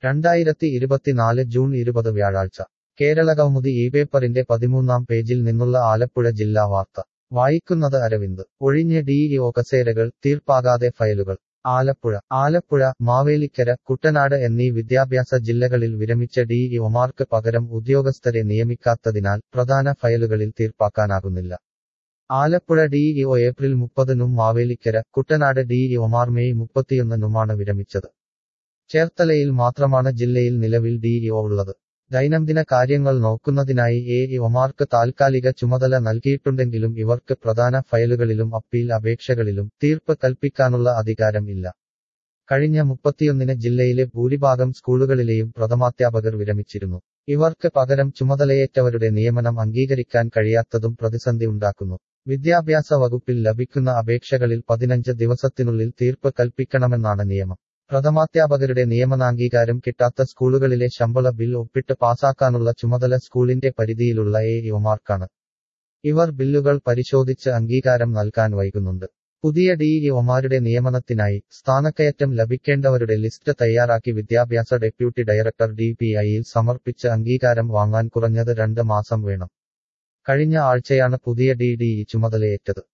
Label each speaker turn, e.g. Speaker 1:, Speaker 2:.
Speaker 1: രണ്ടായിരത്തി ഇരുപത്തിനാല് ജൂൺ ഇരുപത് വ്യാഴാഴ്ച കേരളകൗമുദി ഈ പേപ്പറിന്റെ പതിമൂന്നാം പേജിൽ നിന്നുള്ള ആലപ്പുഴ ജില്ലാ വാർത്ത വായിക്കുന്നത് അരവിന്ദ് ഒഴിഞ്ഞ ഡിഇഒ കസേരകൾ തീർപ്പാകാതെ ഫയലുകൾ ആലപ്പുഴ ആലപ്പുഴ മാവേലിക്കര കുട്ടനാട് എന്നീ വിദ്യാഭ്യാസ ജില്ലകളിൽ വിരമിച്ച ഡിഇഒമാർക്ക് പകരം ഉദ്യോഗസ്ഥരെ നിയമിക്കാത്തതിനാൽ പ്രധാന ഫയലുകളിൽ തീർപ്പാക്കാനാകുന്നില്ല ആലപ്പുഴ ഡിഇഒ ഏപ്രിൽ മുപ്പതിനും മാവേലിക്കര കുട്ടനാട് ഡിഇഒമാർ മെയ് മുപ്പത്തിയൊന്നിനുമാണ് വിരമിച്ചത് ചേർത്തലയിൽ മാത്രമാണ് ജില്ലയിൽ നിലവിൽ ഡിഇഒ ഉള്ളത് ദൈനംദിന കാര്യങ്ങൾ നോക്കുന്നതിനായി എ ഇഒമാർക്ക് താൽക്കാലിക ചുമതല നൽകിയിട്ടുണ്ടെങ്കിലും ഇവർക്ക് പ്രധാന ഫയലുകളിലും അപ്പീൽ അപേക്ഷകളിലും തീർപ്പ് കൽപ്പിക്കാനുള്ള അധികാരം ഇല്ല കഴിഞ്ഞ മുപ്പത്തിയൊന്നിന് ജില്ലയിലെ ഭൂരിഭാഗം സ്കൂളുകളിലെയും പ്രഥമാധ്യാപകർ വിരമിച്ചിരുന്നു ഇവർക്ക് പകരം ചുമതലയേറ്റവരുടെ നിയമനം അംഗീകരിക്കാൻ കഴിയാത്തതും പ്രതിസന്ധി ഉണ്ടാക്കുന്നു വിദ്യാഭ്യാസ വകുപ്പിൽ ലഭിക്കുന്ന അപേക്ഷകളിൽ പതിനഞ്ച് ദിവസത്തിനുള്ളിൽ തീർപ്പ് കൽപ്പിക്കണമെന്നാണ് നിയമം പ്രഥമാധ്യാപകരുടെ നിയമനാംഗീകാരം കിട്ടാത്ത സ്കൂളുകളിലെ ശമ്പള ബിൽ ഒപ്പിട്ട് പാസാക്കാനുള്ള ചുമതല സ്കൂളിന്റെ പരിധിയിലുള്ള എ ഇഒമാർക്കാണ് ഇവർ ബില്ലുകൾ പരിശോധിച്ച് അംഗീകാരം നൽകാൻ വൈകുന്നുണ്ട് പുതിയ ഡിഇഒമാരുടെ നിയമനത്തിനായി സ്ഥാനക്കയറ്റം ലഭിക്കേണ്ടവരുടെ ലിസ്റ്റ് തയ്യാറാക്കി വിദ്യാഭ്യാസ ഡെപ്യൂട്ടി ഡയറക്ടർ ഡിപിഐയിൽ സമർപ്പിച്ച് അംഗീകാരം വാങ്ങാൻ കുറഞ്ഞത് രണ്ട് മാസം വേണം കഴിഞ്ഞ ആഴ്ചയാണ് പുതിയ ഡിഡിഇ ചുമതലയേറ്റത്